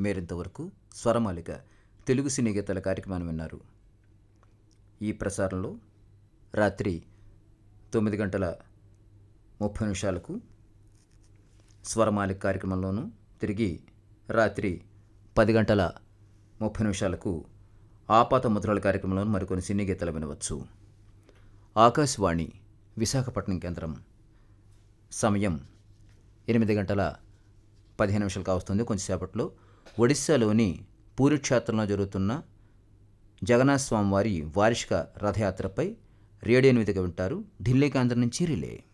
మీరింతవరకు స్వరమాలిక తెలుగు సినీ గీతాల కార్యక్రమాన్ని విన్నారు ఈ ప్రసారంలో రాత్రి తొమ్మిది గంటల ముప్పై నిమిషాలకు స్వరమాలిక కార్యక్రమంలోనూ తిరిగి రాత్రి పది గంటల ముప్పై నిమిషాలకు ఆపాత ముద్రల కార్యక్రమంలోనూ మరికొన్ని సినీ గీతాలు వినవచ్చు ఆకాశవాణి విశాఖపట్నం కేంద్రం సమయం ఎనిమిది గంటల పదిహేను నిమిషాలు కావస్తుంది కొంచెంసేపట్లో ఒడిశాలోని పూరి క్షేత్రంలో జరుగుతున్న జగన్నాథ స్వామివారి వార్షిక రథయాత్రపై రేడియో ఎనిమిదిగా వింటారు ఢిల్లీ కేంద్రం నుంచి రిలే